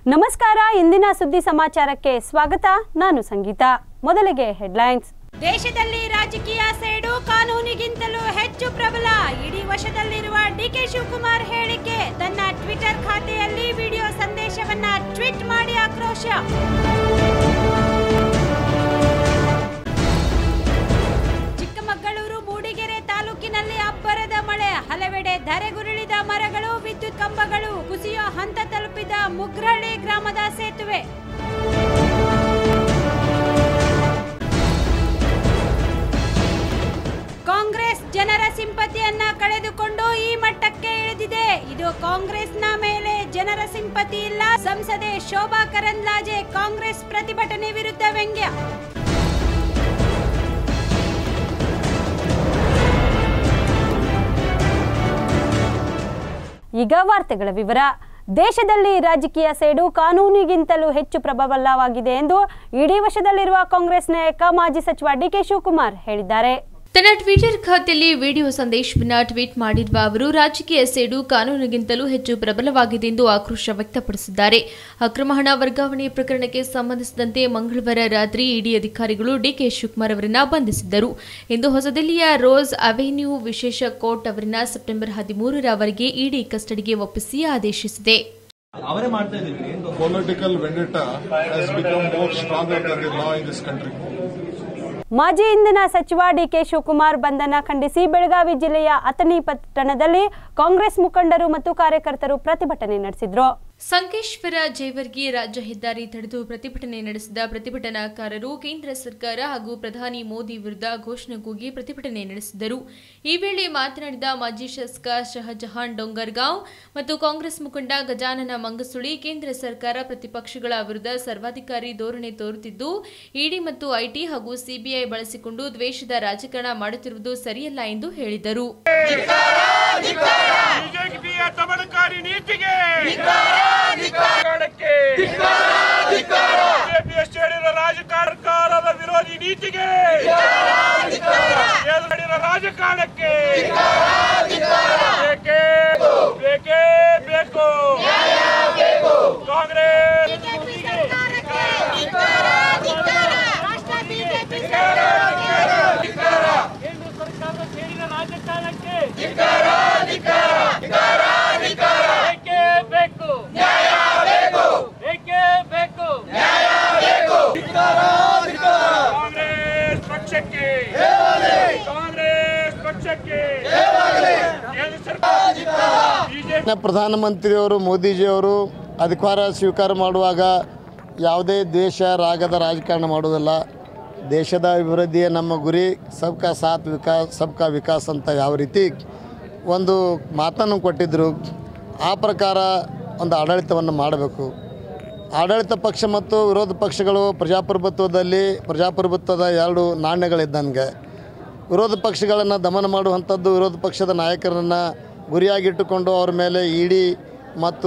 ನಮಸ್ಕಾರ ಇಂದಿನ ಸುದ್ದಿ ಸಮಾಚಾರಕ್ಕೆ ಸ್ವಾಗತ ನಾನು ಸಂಗೀತ ಮೊದಲಿಗೆ ಹೆಡ್ಲೈನ್ಸ್ ದೇಶದಲ್ಲಿ ರಾಜಕೀಯ ಸೇಡು ಕಾನೂನಿಗಿಂತಲೂ ಹೆಚ್ಚು ಪ್ರಬಲ ಇಡೀ ವಶದಲ್ಲಿರುವ ಡಿಕೆ ಶಿವಕುಮಾರ್ ಹೇಳಿಕೆ ತನ್ನ ಟ್ವಿಟರ್ ಖಾತೆಯಲ್ಲಿ ವಿಡಿಯೋ ಸಂದೇಶವನ್ನ ಟ್ವೀಟ್ ಮಾಡಿ ಆಕ್ರೋಶ ಚಿಕ್ಕಮಗಳೂರು ಮೂಡಿಗೆರೆ ತಾಲೂಕಿನಲ್ಲಿ ಅಬ್ಬರದ ಮಳೆ ಹಲವೆಡೆ ಧರೆಗುರುಳಿದ ಮರಗಳು ವಿದ್ಯುತ್ ಕಂಬಗಳು ಕುಸಿಯೋ ಹಂತ ತಲುಪಿದ ಮುಗ್ರಳ್ಳಿ ಗ್ರಾಮದ ಸೇತುವೆ ಕಾಂಗ್ರೆಸ್ ಜನರ ಸಿಂಪತಿಯನ್ನ ಕಳೆದುಕೊಂಡು ಈ ಮಟ್ಟಕ್ಕೆ ಇಳಿದಿದೆ ಇದು ಕಾಂಗ್ರೆಸ್ನ ಮೇಲೆ ಜನರ ಸಿಂಪತಿ ಇಲ್ಲ ಸಂಸದೆ ಶೋಭಾ ಕರಂದ್ಲಾಜೆ ಕಾಂಗ್ರೆಸ್ ಪ್ರತಿಭಟನೆ ವಿರುದ್ಧ ವ್ಯಂಗ್ಯ ಈಗ ವಾರ್ತೆಗಳ ವಿವರ ದೇಶದಲ್ಲಿ ರಾಜಕೀಯ ಸೇಡು ಕಾನೂನಿಗಿಂತಲೂ ಹೆಚ್ಚು ಪ್ರಬಲವಾಗಿದೆ ಎಂದು ಇಡೀ ವಶದಲ್ಲಿರುವ ಕಾಂಗ್ರೆಸ್ ನಾಯಕ ಮಾಜಿ ಸಚಿವ ಡಿಕೆ ಶಿವಕುಮಾರ್ ಹೇಳಿದ್ದಾರೆ ತನ್ನ ಟ್ವಿಟರ್ ಖಾತೆಯಲ್ಲಿ ವಿಡಿಯೋ ಸಂದೇಶವನ್ನ ಟ್ವೀಟ್ ಮಾಡಿರುವ ಅವರು ರಾಜಕೀಯ ಸೇಡು ಕಾನೂನಿಗಿಂತಲೂ ಹೆಚ್ಚು ಪ್ರಬಲವಾಗಿದೆ ಎಂದು ಆಕ್ರೋಶ ವ್ಯಕ್ತಪಡಿಸಿದ್ದಾರೆ ಅಕ್ರಮ ಹಣ ವರ್ಗಾವಣೆ ಪ್ರಕರಣಕ್ಕೆ ಸಂಬಂಧಿಸಿದಂತೆ ಮಂಗಳವಾರ ರಾತ್ರಿ ಇಡಿ ಅಧಿಕಾರಿಗಳು ಡಿಕೆ ಶಿವಕುಮಾರ್ ಅವರನ್ನ ಬಂಧಿಸಿದ್ದರು ಇಂದು ಹೊಸದಿಲ್ಲಿಯ ರೋಸ್ ಅವೆನ್ಯೂ ವಿಶೇಷ ಕೋರ್ಟ್ ಅವರನ್ನ ಸೆಪ್ಟೆಂಬರ್ ಹದಿಮೂರರವರೆಗೆ ಇಡಿ ಕಸ್ಟಡಿಗೆ ಒಪ್ಪಿಸಿ ಆದೇಶಿಸಿದೆ ಅವರೇ ಮಾಡ್ತಾ ಇದ್ದೀವಿ political vendetta has become more stronger than the law in this country. ಮಾಜಿ ಇಂಧನ ಸಚಿವ ಡಿಕೆ ಶಿವಕುಮಾರ್ ಬಂಧನ ಖಂಡಿಸಿ ಬೆಳಗಾವಿ ಜಿಲ್ಲೆಯ ಅಥಣಿ ಪಟ್ಟಣದಲ್ಲಿ ಕಾಂಗ್ರೆಸ್ ಮುಖಂಡರು ಮತ್ತು ಕಾರ್ಯಕರ್ತರು ಪ್ರತಿಭಟನೆ ನಡೆಸಿದ್ರು ಸಂಕೇಶ್ವರ ಜೇವರ್ಗಿ ರಾಜ್ಯ ಹೆದ್ದಾರಿ ತಡೆದು ಪ್ರತಿಭಟನೆ ನಡೆಸಿದ ಪ್ರತಿಭಟನಾಕಾರರು ಕೇಂದ್ರ ಸರ್ಕಾರ ಹಾಗೂ ಪ್ರಧಾನಿ ಮೋದಿ ವಿರುದ್ಧ ಘೋಷಣೆ ಕೂಗಿ ಪ್ರತಿಭಟನೆ ನಡೆಸಿದರು ಈ ವೇಳೆ ಮಾತನಾಡಿದ ಮಾಜಿ ಶಾಸಕ ಶಹಜಹಾನ್ ಡೊಂಗರ್ಗಾಂವ್ ಮತ್ತು ಕಾಂಗ್ರೆಸ್ ಮುಖಂಡ ಗಜಾನನ ಮಂಗಸುಳಿ ಕೇಂದ್ರ ಸರ್ಕಾರ ಪ್ರತಿಪಕ್ಷಗಳ ವಿರುದ್ಧ ಸರ್ವಾಧಿಕಾರಿ ಧೋರಣೆ ತೋರುತ್ತಿದ್ದು ಇಡಿ ಮತ್ತು ಐಟಿ ಹಾಗೂ ಸಿಬಿಐ ಬಳಸಿಕೊಂಡು ದ್ವೇಷದ ರಾಜಕಾರಣ ಮಾಡುತ್ತಿರುವುದು ಸರಿಯಲ್ಲ ಎಂದು ಹೇಳಿದರು ಬಿಜೆಪಿಯ ದಮನಕಾರಿ ನೀತಿಗೆ ರಾಜಕಾರಣಕ್ಕೆ ಬಿಜೆಪಿಯ ಸೇರಿದ ರಾಜಕಾರಣದ ವಿರೋಧಿ ನೀತಿಗೆ ಎದುರಿನ ರಾಜಕಾರಣಕ್ಕೆ ಬೇಕೇ ಬೇಕೇ ಬೇಕು ಕಾಂಗ್ರೆಸ್ ಕೇಂದ್ರ ಸರ್ಕಾರದ ಸೇರಿದ ರಾಜಕಾರಣಕ್ಕೆ ಬೇಕೇ ಬೇಕು ಬೇಕೇ ಬೇಕು ಕಾಂಗ್ರೆಸ್ ಪಕ್ಷಕ್ಕೆ ಕಾಂಗ್ರೆಸ್ ಪಕ್ಷಕ್ಕೆ ಕೇಂದ್ರ ಸರ್ಕಾರ ಬಿಜೆಪಿ ನ ಪ್ರಧಾನಮಂತ್ರಿಯವರು ಮೋದಿಜಿಯವರು ಅಧಿಕಾರ ಸ್ವೀಕಾರ ಮಾಡುವಾಗ ಯಾವುದೇ ದೇಶ ರಾಗದ ರಾಜಕಾರಣ ಮಾಡುವುದಿಲ್ಲ ದೇಶದ ಅಭಿವೃದ್ಧಿಯೇ ನಮ್ಮ ಗುರಿ ಸಬ್ಕಾ ಸಾಥ್ ವಿಕಾಸ್ ಸಬ್ಕಾ ವಿಕಾಸ್ ಅಂತ ಯಾವ ರೀತಿ ಒಂದು ಮಾತನ್ನು ಕೊಟ್ಟಿದ್ದರು ಆ ಪ್ರಕಾರ ಒಂದು ಆಡಳಿತವನ್ನು ಮಾಡಬೇಕು ಆಡಳಿತ ಪಕ್ಷ ಮತ್ತು ವಿರೋಧ ಪಕ್ಷಗಳು ಪ್ರಜಾಪ್ರಭುತ್ವದಲ್ಲಿ ಪ್ರಜಾಪ್ರಭುತ್ವದ ಎರಡು ನಾಣ್ಯಗಳಿದ್ದಂಗೆ ವಿರೋಧ ಪಕ್ಷಗಳನ್ನು ದಮನ ಮಾಡುವಂಥದ್ದು ವಿರೋಧ ಪಕ್ಷದ ನಾಯಕರನ್ನು ಗುರಿಯಾಗಿಟ್ಟುಕೊಂಡು ಅವ್ರ ಮೇಲೆ ಇ ಡಿ ಮತ್ತು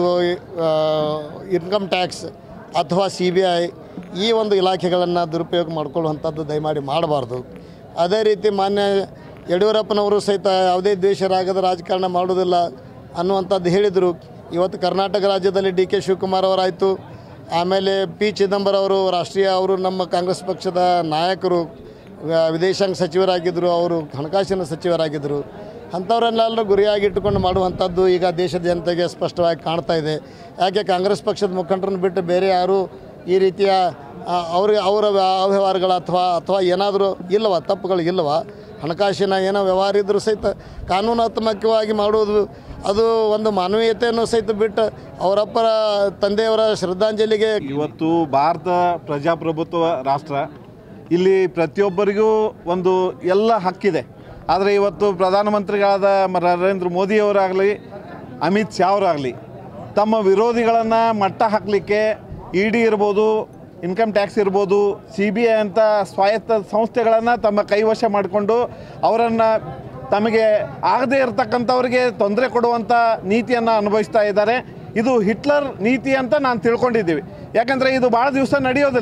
ಇನ್ಕಮ್ ಟ್ಯಾಕ್ಸ್ ಅಥವಾ ಸಿ ಬಿ ಐ ಈ ಒಂದು ಇಲಾಖೆಗಳನ್ನು ದುರುಪಯೋಗ ಮಾಡಿಕೊಳ್ಳುವಂಥದ್ದು ದಯಮಾಡಿ ಮಾಡಬಾರ್ದು ಅದೇ ರೀತಿ ಮಾನ್ಯ ಯಡಿಯೂರಪ್ಪನವರು ಸಹಿತ ಯಾವುದೇ ದ್ವೇಷ ರಾಗದ ರಾಜಕಾರಣ ಮಾಡುವುದಿಲ್ಲ ಅನ್ನುವಂಥದ್ದು ಹೇಳಿದರು ಇವತ್ತು ಕರ್ನಾಟಕ ರಾಜ್ಯದಲ್ಲಿ ಡಿ ಕೆ ಶಿವಕುಮಾರ್ ಅವರಾಯಿತು ಆಮೇಲೆ ಪಿ ಚಿದಂಬರಂ ಅವರು ರಾಷ್ಟ್ರೀಯ ಅವರು ನಮ್ಮ ಕಾಂಗ್ರೆಸ್ ಪಕ್ಷದ ನಾಯಕರು ವ- ವಿದೇಶಾಂಗ ಸಚಿವರಾಗಿದ್ದರು ಅವರು ಹಣಕಾಸಿನ ಸಚಿವರಾಗಿದ್ದರು ಅಂಥವರನ್ನೆಲ್ಲರೂ ಗುರಿಯಾಗಿಟ್ಟುಕೊಂಡು ಮಾಡುವಂಥದ್ದು ಈಗ ದೇಶದ ಜನತೆಗೆ ಸ್ಪಷ್ಟವಾಗಿ ಕಾಣ್ತಾ ಇದೆ ಯಾಕೆ ಕಾಂಗ್ರೆಸ್ ಪಕ್ಷದ ಮುಖಂಡರನ್ನು ಬಿಟ್ಟು ಬೇರೆ ಯಾರು ಈ ರೀತಿಯ ಆ, ಅವ್ರಿಗೆ ಅವರ ವ್ಯ- ಅವ್ಯವಹಾರಗಳ ಅಥವಾ ಅಥವಾ ಏನಾದರೂ ಇಲ್ಲವ ತಪ್ಪುಗಳು ಇಲ್ಲವ ಹಣಕಾಸಿನ ಏನೋ ವ್ಯವಹಾರ ಇದ್ದರೂ ಸಹಿತ ಕಾನೂನಾತ್ಮಕವಾಗಿ ಮಾಡುವುದು ಅದು ಒಂದು ಮಾನವೀಯತೆಯನ್ನು ಸಹಿತ ಬಿಟ್ಟು ಅವರಪ್ಪರ ತಂದೆಯವರ ಶ್ರದ್ಧಾಂಜಲಿಗೆ ಇವತ್ತು ಭಾರತ ಪ್ರಜಾಪ್ರಭುತ್ವ ರಾಷ್ಟ್ರ ಇಲ್ಲಿ ಪ್ರತಿಯೊಬ್ಬರಿಗೂ ಒಂದು ಎಲ್ಲ ಹಕ್ಕಿದೆ ಆದರೆ ಇವತ್ತು ಪ್ರಧಾನಮಂತ್ರಿಗಳಾದ ಮ- ನರೇಂದ್ರ ಮೋದಿಯವರಾಗಲಿ ಅಮಿತ್ ಶಾ ಅವರಾಗಲಿ ತಮ್ಮ ವಿರೋಧಿಗಳನ್ನು ಮಟ್ಟ ಹಾಕಲಿಕ್ಕೆ ಇ ಡಿ ಇರ್ಬೋದು ಇನ್ಕಮ್ ಟ್ಯಾಕ್ಸ್ ಇರ್ಬೋದು ಸಿ ಬಿ ಐ ಅಂತ ಸ್ವಾಯತ್ತ ಸಂಸ್ಥೆಗಳನ್ನು ತಮ್ಮ ಕೈವಶ ಮಾಡಿಕೊಂಡು ಅವರನ್ನು ತಮಗೆ ಆಗದೇ ಇರತಕ್ಕಂಥವ್ರಿಗೆ ತೊಂದರೆ ಕೊಡುವಂಥ ನೀತಿಯನ್ನು ಅನುಭವಿಸ್ತಾ ಇದ್ದಾರೆ ಇದು ಹಿಟ್ಲರ್ ನೀತಿ ಅಂತ ನಾನು ತಿಳ್ಕೊಂಡಿದ್ದೀವಿ ಯಾಕಂದರೆ ಇದು ಭಾಳ ದಿವಸ ನಡೆಯೋದಿಲ್ಲ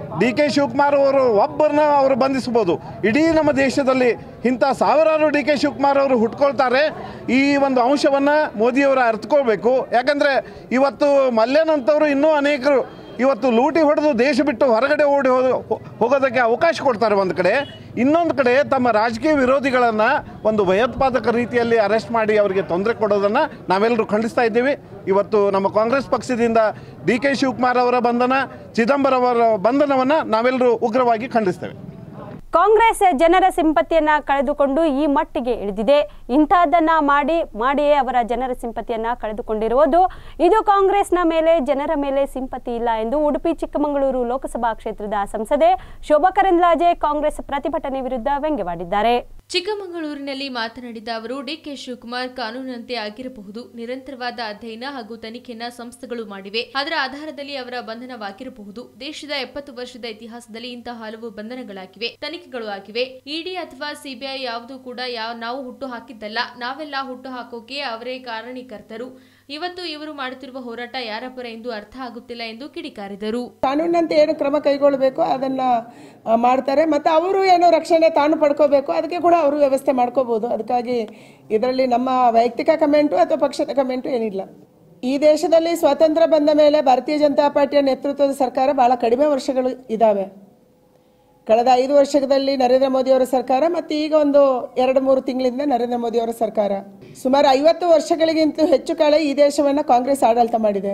ಡಿ ಕೆ ಶಿವಕುಮಾರ್ ಅವರು ಒಬ್ಬರನ್ನ ಅವರು ಬಂಧಿಸ್ಬೋದು ಇಡೀ ನಮ್ಮ ದೇಶದಲ್ಲಿ ಇಂಥ ಸಾವಿರಾರು ಡಿ ಕೆ ಶಿವಕುಮಾರ್ ಅವರು ಹುಟ್ಕೊಳ್ತಾರೆ ಈ ಒಂದು ಅಂಶವನ್ನು ಮೋದಿಯವರು ಅರ್ಥಕೊಳ್ಬೇಕು ಯಾಕಂದರೆ ಇವತ್ತು ಮಲ್ಯನಂತವರು ಇನ್ನೂ ಅನೇಕರು ಇವತ್ತು ಲೂಟಿ ಹೊಡೆದು ದೇಶ ಬಿಟ್ಟು ಹೊರಗಡೆ ಓಡಿ ಹೋ- ಹೋಗೋದಕ್ಕೆ ಅವಕಾಶ ಕೊಡ್ತಾರೆ ಒಂದು ಕಡೆ ಇನ್ನೊಂದು ಕಡೆ ತಮ್ಮ ರಾಜಕೀಯ ವಿರೋಧಿಗಳನ್ನು ಒಂದು ಭಯೋತ್ಪಾದಕ ರೀತಿಯಲ್ಲಿ ಅರೆಸ್ಟ್ ಮಾಡಿ ಅವರಿಗೆ ತೊಂದರೆ ಕೊಡೋದನ್ನು ನಾವೆಲ್ಲರೂ ಖಂಡಿಸ್ತಾ ಇದ್ದೀವಿ ಇವತ್ತು ನಮ್ಮ ಕಾಂಗ್ರೆಸ್ ಪಕ್ಷದಿಂದ ಡಿ ಕೆ ಶಿವಕುಮಾರ್ ಅವರ ಬಂಧನ ಚಿದಂಬರಂ ಅವರ ಬಂಧನವನ್ನು ನಾವೆಲ್ಲರೂ ಉಗ್ರವಾಗಿ ಖಂಡಿಸ್ತೇವೆ ಕಾಂಗ್ರೆಸ್ ಜನರ ಸಿಂಪತಿಯನ್ನ ಕಳೆದುಕೊಂಡು ಈ ಮಟ್ಟಿಗೆ ಇಳಿದಿದೆ ಇಂತಹದ್ದನ್ನ ಮಾಡಿ ಮಾಡಿಯೇ ಅವರ ಜನರ ಸಿಂಪತಿಯನ್ನ ಕಳೆದುಕೊಂಡಿರುವುದು ಇದು ಕಾಂಗ್ರೆಸ್ನ ಮೇಲೆ ಜನರ ಮೇಲೆ ಸಿಂಪತಿ ಇಲ್ಲ ಎಂದು ಉಡುಪಿ ಚಿಕ್ಕಮಗಳೂರು ಲೋಕಸಭಾ ಕ್ಷೇತ್ರದ ಸಂಸದೆ ಶೋಭಾ ಕರಂದ್ಲಾಜೆ ಕಾಂಗ್ರೆಸ್ ಪ್ರತಿಭಟನೆ ವಿರುದ್ಧ ವ್ಯಂಗ್ಯವಾಡಿದ್ದಾರೆ ಚಿಕ್ಕಮಗಳೂರಿನಲ್ಲಿ ಮಾತನಾಡಿದ ಅವರು ಡಿಕೆ ಶಿವಕುಮಾರ್ ಕಾನೂನಿನಂತೆ ಆಗಿರಬಹುದು ನಿರಂತರವಾದ ಅಧ್ಯಯನ ಹಾಗೂ ತನಿಖೆಯನ್ನ ಸಂಸ್ಥೆಗಳು ಮಾಡಿವೆ ಅದರ ಆಧಾರದಲ್ಲಿ ಅವರ ಬಂಧನವಾಗಿರಬಹುದು ದೇಶದ ಎಪ್ಪತ್ತು ವರ್ಷದ ಇತಿಹಾಸದಲ್ಲಿ ಇಂತಹ ಹಲವು ಬಂಧನಗಳಾಗಿವೆ ತನಿಖೆಗಳು ಆಗಿವೆ ಇಡಿ ಅಥವಾ ಸಿಬಿಐ ಯಾವುದು ಕೂಡ ಯಾವ ನಾವು ಹುಟ್ಟು ಹಾಕಿದ್ದಲ್ಲ ನಾವೆಲ್ಲ ಹುಟ್ಟು ಹಾಕೋಕೆ ಅವರೇ ಕಾರಣೀಕರ್ತರು ಇವತ್ತು ಇವರು ಮಾಡುತ್ತಿರುವ ಹೋರಾಟ ಯಾರ ಪರ ಎಂದು ಅರ್ಥ ಆಗುತ್ತಿಲ್ಲ ಎಂದು ಕಿಡಿಕಾರಿದರು ಕಾನೂನಿನಂತೆ ಏನು ಕ್ರಮ ಕೈಗೊಳ್ಳಬೇಕು ಅದನ್ನ ಆ, ಮಾಡ್ತಾರೆ ಮತ್ತು ಅವರು ಏನೋ ರಕ್ಷಣೆ ತಾನು ಪಡ್ಕೋಬೇಕು ಅದಕ್ಕೆ ಕೂಡ ಅವರು ವ್ಯವಸ್ಥೆ ಮಾಡ್ಕೋಬಹುದು ಅದಕ್ಕಾಗಿ ಇದರಲ್ಲಿ ನಮ್ಮ ವೈಯಕ್ತಿಕ ಕಮೆಂಟು ಅಥವಾ ಪಕ್ಷದ ಕಮೆಂಟು ಏನಿಲ್ಲ ಈ ದೇಶದಲ್ಲಿ ಸ್ವಾತಂತ್ರ್ಯ ಬಂದ ಮೇಲೆ ಭಾರತೀಯ ಜನತಾ ಪಾರ್ಟಿಯ ನೇತೃತ್ವದ ಸರ್ಕಾರ ಬಹಳ ಕಡಿಮೆ ವರ್ಷಗಳು ಇದ್ದಾವೆ ಕಳೆದ ಐದು ವರ್ಷದಲ್ಲಿ ನರೇಂದ್ರ ಮೋದಿ ಅವರ ಸರ್ಕಾರ ಮತ್ತು ಈಗ ಒಂದು ಎರಡು ಮೂರು ತಿಂಗಳಿಂದ ನರೇಂದ್ರ ಮೋದಿ ಅವರ ಸರ್ಕಾರ ಸುಮಾರು ಐವತ್ತು ವರ್ಷಗಳಿಗಿಂತ ಹೆಚ್ಚು ಕಾಲ ಈ ದೇಶವನ್ನು ಕಾಂಗ್ರೆಸ್ ಆಡಳಿತ ಮಾಡಿದೆ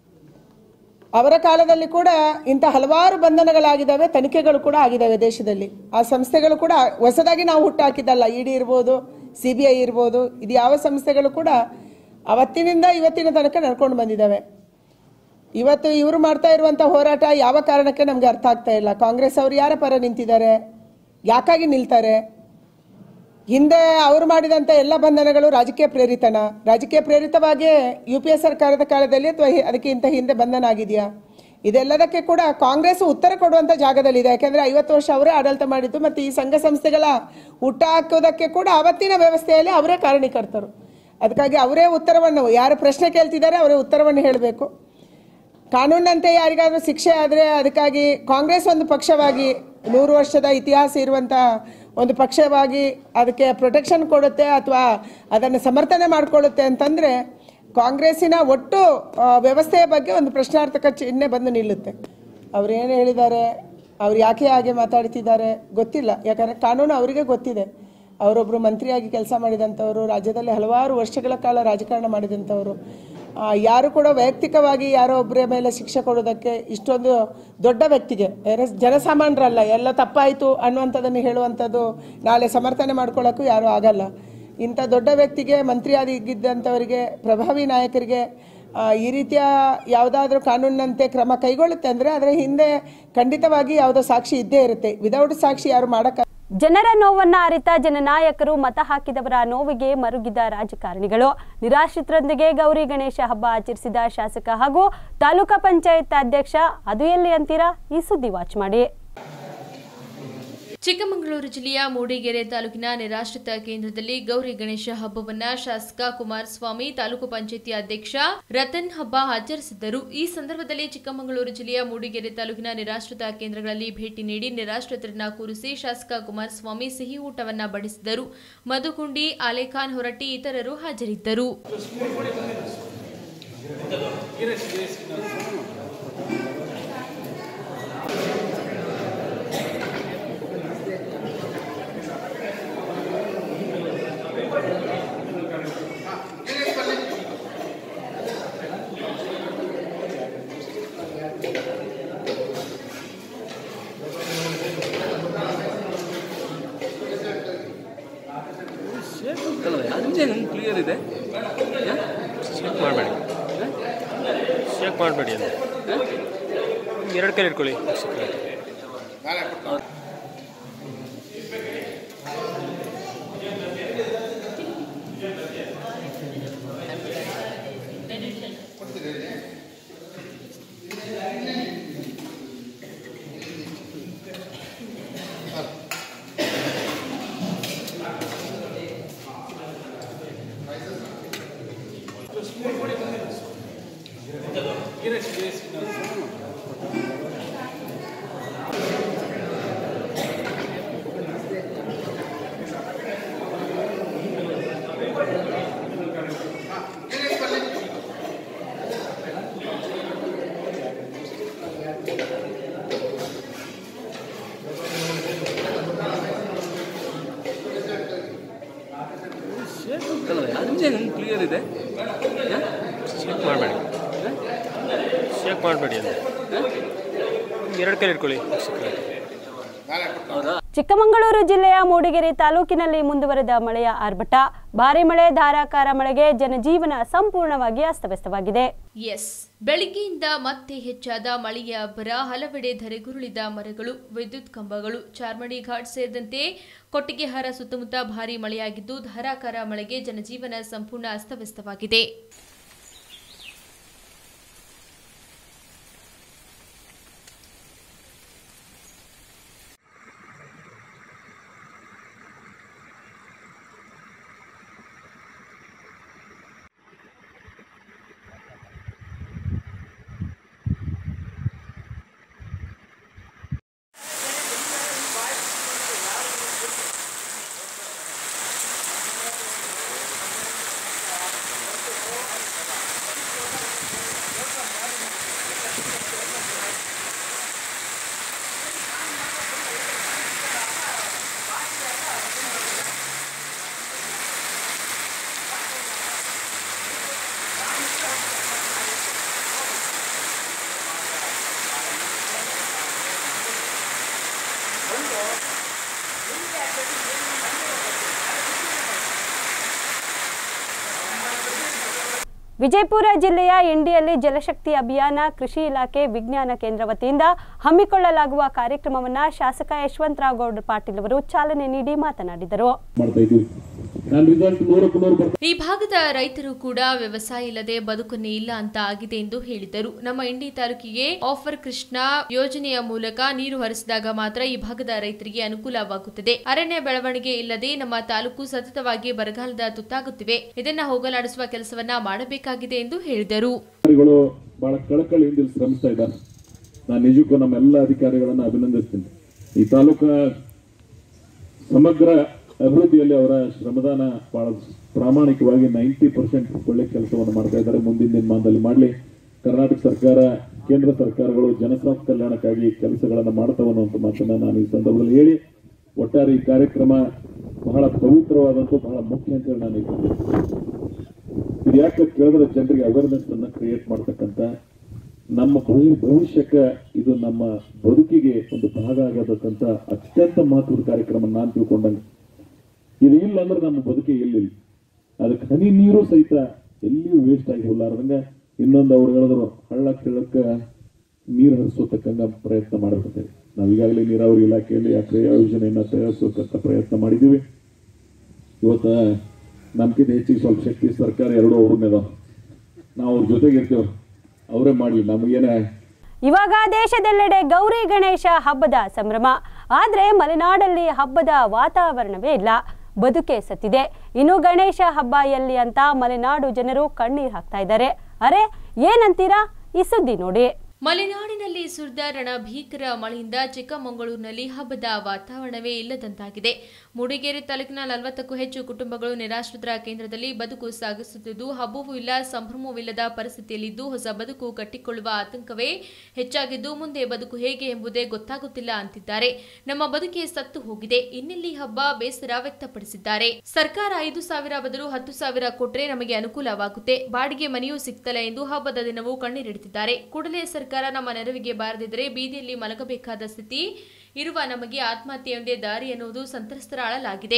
ಅವರ ಕಾಲದಲ್ಲಿ ಕೂಡ ಇಂಥ ಹಲವಾರು ಬಂಧನಗಳಾಗಿದ್ದಾವೆ ತನಿಖೆಗಳು ಕೂಡ ಆಗಿದ್ದಾವೆ ದೇಶದಲ್ಲಿ ಆ ಸಂಸ್ಥೆಗಳು ಕೂಡ ಹೊಸದಾಗಿ ನಾವು ಹುಟ್ಟಾಕಿದ್ದಲ್ಲ ಇಡಿ ಇರ್ಬೋದು ಸಿ ಬಿ ಐ ಇರ್ಬೋದು ಇದು ಯಾವ ಸಂಸ್ಥೆಗಳು ಕೂಡ ಅವತ್ತಿನಿಂದ ಇವತ್ತಿನ ತನಕ ನಡ್ಕೊಂಡು ಬಂದಿದ್ದಾವೆ ಇವತ್ತು ಇವರು ಮಾಡ್ತಾ ಇರುವಂಥ ಹೋರಾಟ ಯಾವ ಕಾರಣಕ್ಕೆ ನಮಗೆ ಅರ್ಥ ಆಗ್ತಾ ಇಲ್ಲ ಕಾಂಗ್ರೆಸ್ ಅವರು ಯಾರ ಪರ ನಿಂತಿದ್ದಾರೆ ಯಾಕಾಗಿ ನಿಲ್ತಾರೆ ಹಿಂದೆ ಅವರು ಮಾಡಿದಂಥ ಎಲ್ಲ ಬಂಧನಗಳು ರಾಜಕೀಯ ಪ್ರೇರಿತನ ರಾಜಕೀಯ ಪ್ರೇರಿತವಾಗಿ ಯು ಪಿ ಎ ಸರ್ಕಾರದ ಕಾಲದಲ್ಲಿ ಅಥವಾ ಹಿ- ಅದಕ್ಕಿಂತ ಹಿಂದೆ ಬಂಧನ ಆಗಿದೆಯಾ ಇದೆಲ್ಲದಕ್ಕೆ ಕೂಡ ಕಾಂಗ್ರೆಸ್ ಉತ್ತರ ಕೊಡುವಂಥ ಜಾಗದಲ್ಲಿದೆ ಯಾಕೆಂದ್ರೆ ಐವತ್ತು ವರ್ಷ ಅವರೇ ಆಡಳಿತ ಮಾಡಿದ್ದು ಮತ್ತು ಈ ಸಂಘ ಸಂಸ್ಥೆಗಳ ಹುಟ್ಟ ಹಾಕೋದಕ್ಕೆ ಕೂಡ ಅವತ್ತಿನ ವ್ಯವಸ್ಥೆಯಲ್ಲಿ ಅವರೇ ಕಾರಣೀಕರ್ತರು ಅದಕ್ಕಾಗಿ ಅವರೇ ಉತ್ತರವನ್ನು ಯಾರು ಪ್ರಶ್ನೆ ಕೇಳ್ತಿದ್ದಾರೆ ಅವರೇ ಉತ್ತರವನ್ನು ಹೇಳಬೇಕು ಕಾನೂನಿನಂತೆ ಯಾರಿಗಾದ್ರೂ ಶಿಕ್ಷೆ ಆದರೆ ಅದಕ್ಕಾಗಿ ಕಾಂಗ್ರೆಸ್ ಒಂದು ಪಕ್ಷವಾಗಿ ನೂರು ವರ್ಷದ ಇತಿಹಾಸ ಇರುವಂಥ ಒಂದು ಪಕ್ಷವಾಗಿ ಅದಕ್ಕೆ ಪ್ರೊಟೆಕ್ಷನ್ ಕೊಡುತ್ತೆ ಅಥವಾ ಅದನ್ನು ಸಮರ್ಥನೆ ಮಾಡಿಕೊಳ್ಳುತ್ತೆ ಅಂತಂದರೆ ಕಾಂಗ್ರೆಸ್ಸಿನ ಒಟ್ಟು ಆ, ವ್ಯವಸ್ಥೆಯ ಬಗ್ಗೆ ಒಂದು ಪ್ರಶ್ನಾರ್ಥಕ ಚಿಹ್ನೆ ಬಂದು ನಿಲ್ಲುತ್ತೆ ಅವ್ರು ಏನು ಹೇಳಿದ್ದಾರೆ ಅವ್ರು ಯಾಕೆ ಹಾಗೆ ಮಾತಾಡ್ತಿದ್ದಾರೆ ಗೊತ್ತಿಲ್ಲ ಯಾಕಂದರೆ ಕಾನೂನು ಅವರಿಗೆ ಗೊತ್ತಿದೆ ಅವರೊಬ್ಬರು ಮಂತ್ರಿಯಾಗಿ ಕೆಲಸ ಮಾಡಿದಂಥವರು ರಾಜ್ಯದಲ್ಲಿ ಹಲವಾರು ವರ್ಷಗಳ ಕಾಲ ರಾಜಕಾರಣ ಮಾಡಿದಂಥವರು ಆ, ಯಾರು ಕೂಡ ವೈಯಕ್ತಿಕವಾಗಿ ಯಾರೋ ಒಬ್ಬರ ಮೇಲೆ ಶಿಕ್ಷೆ ಕೊಡೋದಕ್ಕೆ ಇಷ್ಟೊಂದು ದೊಡ್ಡ ವ್ಯಕ್ತಿಗೆ ಬೇರೆ ಜನಸಾಮಾನ್ಯರಲ್ಲ ಎಲ್ಲ ತಪ್ಪಾಯಿತು ಅನ್ನುವಂಥದ್ದನ್ನು ಹೇಳುವಂಥದ್ದು ನಾಳೆ ಸಮರ್ಥನೆ ಮಾಡ್ಕೊಳ್ಳೋಕ್ಕೂ ಯಾರೂ ಆಗಲ್ಲ ಇಂಥ ದೊಡ್ಡ ವ್ಯಕ್ತಿಗೆ ಮಂತ್ರಿಯಾಗಿದ್ದಂಥವರಿಗೆ ಪ್ರಭಾವಿ ನಾಯಕರಿಗೆ ಆ, ಈ ರೀತಿಯ ಯಾವುದಾದ್ರೂ ಕಾನೂನಿನಂತೆ ಕ್ರಮ ಕೈಗೊಳ್ಳುತ್ತೆ ಅಂದರೆ ಅದರ ಹಿಂದೆ ಖಂಡಿತವಾಗಿ ಯಾವುದೋ ಸಾಕ್ಷಿ ಇದ್ದೇ ಇರುತ್ತೆ ವಿದೌಟ್ ಸಾಕ್ಷಿ ಯಾರು ಮಾಡೋಕ್ಕ ಜನರ ನೋವನ್ನ ಅರಿತ ಜನನಾಯಕರು ಮತ ಹಾಕಿದವರ ನೋವಿಗೆ ಮರುಗಿದ ರಾಜಕಾರಣಿಗಳು ನಿರಾಶ್ರಿತರೊಂದಿಗೆ ಗೌರಿ ಗಣೇಶ ಹಬ್ಬ ಆಚರಿಸಿದ ಶಾಸಕ ಹಾಗೂ ತಾಲೂಕಾ ಪಂಚಾಯತ್ ಅಧ್ಯಕ್ಷ ಅದು ಎಲ್ಲಿ ಅಂತೀರಾ ಈ ಸುದ್ದಿ ವಾಚ್ ಮಾಡಿ ಚಿಕ್ಕಮಗಳೂರು ಜಿಲ್ಲೆಯ ಮೂಡಿಗೆರೆ ತಾಲೂಕಿನ ನಿರಾಶ್ರಿತ ಕೇಂದ್ರದಲ್ಲಿ ಗೌರಿ ಗಣೇಶ ಹಬ್ಬವನ್ನ ಶಾಸಕ ಕುಮಾರಸ್ವಾಮಿ ತಾಲೂಕು ಪಂಚಾಯಿತಿ ಅಧ್ಯಕ್ಷ ರತನ್ ಹಬ್ಬ ಆಚರಿಸಿದ್ದರು ಈ ಸಂದರ್ಭದಲ್ಲಿ ಚಿಕ್ಕಮಗಳೂರು ಜಿಲ್ಲೆಯ ಮೂಡಿಗೆರೆ ತಾಲೂಕಿನ ನಿರಾಶ್ರಿತ ಕೇಂದ್ರಗಳಲ್ಲಿ ಭೇಟಿ ನೀಡಿ ನಿರಾಶ್ರಿತರನ್ನ ಕೂರಿಸಿ ಶಾಸಕ ಕುಮಾರಸ್ವಾಮಿ ಸಿಹಿ ಊಟವನ್ನ ಬಡಿಸಿದರು ಮಧುಕುಂಡಿ ಆಲೇಖಾನ್ ಹೊರಟ್ಟಿ ಇತರರು ಹಾಜರಿದ್ದರು ಅಂಜೆ ನಂಗೆ ಕ್ಲಿಯರ್ ಇದೆ ಚೆಕ್ ಮಾಡಬೇಡಿ ಚೆಕ್ ಮಾಡಬೇಡಿ ಅಂತ ಎರಡು ಕೈ ಇಟ್ಕೊಳ್ಳಿ ಶೇಕ್ ಅಂತಲ್ಲ ಅಂಜೆ ನಂಗೆ ಕ್ಲಿಯರ್ ಇದೆ ಶೇಕ್ ಮಾಡಬೇಡಿ ಶೇಕ್ ಮಾಡಬೇಡಿ ಅಂತ ಎರಡು ಕೈ ಇಟ್ಕೊಳ್ಳಿ ಹೌದಾ ಚಿಕ್ಕಮಗಳೂರು ಜಿಲ್ಲೆಯ ಮೂಡಿಗೆರೆ ತಾಲೂಕಿನಲ್ಲಿ ಮುಂದುವರೆದ ಮಳೆಯ ಆರ್ಭಟ ಭಾರಿ ಮಳೆ ಧಾರಾಕಾರ ಮಳೆಗೆ ಜನಜೀವನ ಸಂಪೂರ್ಣವಾಗಿ ಅಸ್ತವ್ಯಸ್ತವಾಗಿದೆ ಎಸ್ ಬೆಳಿಗ್ಗೆಯಿಂದ ಮತ್ತೆ ಹೆಚ್ಚಾದ ಮಳೆಯ ಅಬ್ಬರ ಹಲವೆಡೆ ಧರೆಗುರುಳಿದ ಮರಗಳು ವಿದ್ಯುತ್ ಕಂಬಗಳು ಚಾರ್ಮಡಿ ಘಾಟ್ ಸೇರಿದಂತೆ ಕೊಟ್ಟಿಗೆಹಾರ ಸುತ್ತಮುತ್ತ ಭಾರೀ ಮಳೆಯಾಗಿದ್ದು ಧಾರಾಕಾರ ಮಳೆಗೆ ಜನಜೀವನ ಸಂಪೂರ್ಣ ಅಸ್ತವ್ಯಸ್ತವಾಗಿದೆ ವಿಜಯಪುರ ಜಿಲ್ಲೆಯ ಇಂಡಿಯಲ್ಲಿ ಜಲಶಕ್ತಿ ಅಭಿಯಾನ ಕೃಷಿ ಇಲಾಖೆ ವಿಜ್ಞಾನ ಕೇಂದ್ರ ವತಿಯಿಂದ ಹಮ್ಮಿಕೊಳ್ಳಲಾಗುವ ಕಾರ್ಯಕ್ರಮವನ್ನು ಶಾಸಕ ಯಶವಂತರಾವ್ ಗೌಡ ಪಾಟೀಲ್ ಅವರು ಚಾಲನೆ ನೀಡಿ ಮಾತನಾಡಿದರು ಮಾಡ್ತಾ ಇದ್ದೀವಿ ನಾನು ರಿಸಲ್ಟ್ ನೂರಕ್ಕೂ ನೂರು ಬರ್ತಾ ಈ ಭಾಗದ ರೈತರು ಕೂಡ ವ್ಯವಸಾಯ ಇಲ್ಲದೆ ಬದುಕನ್ನೇ ಇಲ್ಲ ಅಂತ ಆಗಿದೆ ಎಂದು ಹೇಳಿದರು ನಮ್ಮ ಇಂಡಿ ತಾಲೂಕಿಗೆ ಆಫರ್ ಕೃಷ್ಣ ಯೋಜನೆಯ ಮೂಲಕ ನೀರು ಹರಿಸಿದಾಗ ಮಾತ್ರ ಈ ಭಾಗದ ರೈತರಿಗೆ ಅನುಕೂಲವಾಗುತ್ತದೆ ಅರಣ್ಯ ಬೆಳವಣಿಗೆ ಇಲ್ಲದೆ ನಮ್ಮ ತಾಲೂಕು ಸತತವಾಗಿ ಬರಗಾಲದ ತುತ್ತಾಗುತ್ತಿವೆ ಇದನ್ನ ಹೋಗಲಾಡಿಸುವ ಕೆಲಸವನ್ನ ಮಾಡಬೇಕಾಗಿದೆ ಎಂದು ಹೇಳಿದರು ಅಧಿಕಾರಿಗಳು ಬಹಳ ಕಳಕಳಿಯಿಂದ ಇಲ್ಲಿ ಶ್ರಮಿಸ್ತಾ ಇದ್ದಾರೆ ನಾನು ನಿಜಕ್ಕೂ ನಮ್ಮೆಲ್ಲ ಅಧಿಕಾರಿಗಳನ್ನ ಅಭಿನಂದಿಸ್ತೀನಿ ಈ ತಾಲೂಕ ಸಮಗ್ರ ಅಭಿವೃದ್ಧಿಯಲ್ಲಿ ಅವರ ಶ್ರಮದಾನ ಬಹಳ ಪ್ರಾಮಾಣಿಕವಾಗಿ ನೈಂಟಿ ಪರ್ಸೆಂಟ್ ಒಳ್ಳೆ ಕೆಲಸವನ್ನು ಮಾಡ್ತಾ ಇದ್ದಾರೆ ಮುಂದಿನ ದಿನಮಾನದಲ್ಲಿ ಮಾಡಲಿ ಕರ್ನಾಟಕ ಸರ್ಕಾರ ಕೇಂದ್ರ ಸರ್ಕಾರಗಳು ಜನಸಾಮಾನ್ಯ ಕಲ್ಯಾಣಕ್ಕಾಗಿ ಕೆಲಸಗಳನ್ನು ಮಾಡ್ತಾವ ಅನ್ನುವಂಥ ಮಾತನ್ನ ನಾನು ಈ ಸಂದರ್ಭದಲ್ಲಿ ಹೇಳಿ ಒಟ್ಟಾರೆ ಈ ಕಾರ್ಯಕ್ರಮ ಬಹಳ ಪವಿತ್ರವಾದಂಥ ಬಹಳ ಮುಖ್ಯ ಅಂತ ಹೇಳಿ ನಾನು ಹೇಳ್ತೀನಿ ಇದು ಯಾಕೆ ಕೇಳಿದ್ರೆ ಜನರಿಗೆ ಅವೇರ್ನೆಸ್ ಅನ್ನ ಕ್ರಿಯೇಟ್ ಮಾಡ್ತಕ್ಕಂಥ ನಮ್ಮ ಭವಿ- ಭವಿಷ್ಯಕ್ಕೆ ಇದು ನಮ್ಮ ಬದುಕಿಗೆ ಒಂದು ಭಾಗ ಆಗತಕ್ಕಂಥ ಅತ್ಯಂತ ಮಹತ್ವದ ಕಾರ್ಯಕ್ರಮ ನಾನು ತಿಳ್ಕೊಂಡಂಗೆ ಇದು ಇಲ್ಲ ಅಂದ್ರೆ ನಮ್ಮ ಬದುಕಿಗೆ ಎಲ್ಲಿಲ್ಲ ಅದಕ್ಕೆ ಹನಿ ನೀರು ಸಹಿತ ಎಲ್ಲಿಯೂ ವೇಸ್ಟ್ ಆಗಿ ಹೋಗ್ಲಾರ್ದಂಗ ಇನ್ನೊಂದು ಅವ್ರು ಹೇಳಿದ್ರು ಹಳ್ಳ ಕಿಳಕ್ಕ ನೀರು ಹರಿಸೋತಕ್ಕಂಗ ಪ್ರಯತ್ನ ಮಾಡಬೇಕಂತೇಳಿ ನಾವು ಈಗಾಗಲೇ ನೀರಾವರಿ ಇಲಾಖೆಯಲ್ಲಿ ಆ ಕ್ರಿಯಾ ಯೋಜನೆಯನ್ನ ತಯಾರಿಸೋತಕ್ಕ ಪ್ರಯತ್ನ ಮಾಡಿದ್ದೀವಿ ಇವತ್ತ ನಮ್ಗಿಂತ ಹೆಚ್ಚಿಗೆ ಸ್ವಲ್ಪ ಶಕ್ತಿ ಸರ್ಕಾರ ಎರಡೂ ಅವ್ರನ್ನೇ ಅದಾವ ನಾವು ಅವ್ರ ಜೊತೆಗೆ ಇರ್ತೀವಿ ಅವರೇ ಮಾಡಲಿ ನಮಗೇನೆ ಇವಾಗ ದೇಶದೆಲ್ಲೆಡೆ ಗೌರಿ ಗಣೇಶ ಹಬ್ಬದ ಸಂಭ್ರಮ ಆದರೆ ಮಲೆನಾಡಲ್ಲಿ ಹಬ್ಬದ ವಾತಾವರಣವೇ ಇಲ್ಲ ಬದುಕೆ ಸತ್ತಿದೆ ಇನ್ನು ಗಣೇಶ ಹಬ್ಬ ಎಲ್ಲಿ ಅಂತ ಮಲೆನಾಡು ಜನರು ಕಣ್ಣೀರ್ ಹಾಕ್ತಾ ಇದ್ದಾರೆ ಅರೆ ಏನಂತೀರಾ ಈ ಸುದ್ದಿ ನೋಡಿ ಮಲೆನಾಡಿನಲ್ಲಿ ಸುರಿದ ರಣಭೀಕರ ಮಳೆಯಿಂದ ಚಿಕ್ಕಮಗಳೂರಿನಲ್ಲಿ ಹಬ್ಬದ ವಾತಾವರಣವೇ ಇಲ್ಲದಂತಾಗಿದೆ ಮೂಡಿಗೆರೆ ತಾಲೂಕಿನ ನಲವತ್ತಕ್ಕೂ ಹೆಚ್ಚು ಕುಟುಂಬಗಳು ನಿರಾಶ್ರಿತರ ಕೇಂದ್ರದಲ್ಲಿ ಬದುಕು ಸಾಗಿಸುತ್ತಿದ್ದು ಹಬ್ಬವೂ ಇಲ್ಲ ಸಂಭ್ರಮವಿಲ್ಲದ ಪರಿಸ್ಥಿತಿಯಲ್ಲಿದ್ದು ಹೊಸ ಬದುಕು ಕಟ್ಟಿಕೊಳ್ಳುವ ಆತಂಕವೇ ಹೆಚ್ಚಾಗಿದ್ದು ಮುಂದೆ ಬದುಕು ಹೇಗೆ ಎಂಬುದೇ ಗೊತ್ತಾಗುತ್ತಿಲ್ಲ ಅಂತಿದ್ದಾರೆ ನಮ್ಮ ಬದುಕೆ ಸತ್ತು ಹೋಗಿದೆ ಇನ್ನೆಲ್ಲಿ ಹಬ್ಬ ಬೇಸರ ವ್ಯಕ್ತಪಡಿಸಿದ್ದಾರೆ ಸರ್ಕಾರ ಐದು ಸಾವಿರ ಬದಲು ಹತ್ತು ಸಾವಿರ ಕೊಟ್ರೆ ನಮಗೆ ಅನುಕೂಲವಾಗುತ್ತೆ ಬಾಡಿಗೆ ಮನೆಯೂ ಸಿಗ್ತಲ್ಲ ಎಂದು ಹಬ್ಬದ ದಿನವೂ ಕಣ್ಣೀರಿಡುತ್ತಿದ್ದಾರೆ ಕೂಡಲೇ ಸರ್ಕಾರ ನಮ್ಮ ನೆರವಿಗೆ ಬಾರದಿದ್ದರೆ ಬೀದಿಯಲ್ಲಿ ಮಲಗಬೇಕಾದ ಸ್ಥಿತಿ ಇರುವ ನಮಗೆ ಆತ್ಮಹತ್ಯೆಯೊಂದೇ ದಾರಿ ಎನ್ನುವುದು ಸಂತ್ರಸ್ತರ ಅಳಲಾಗಿದೆ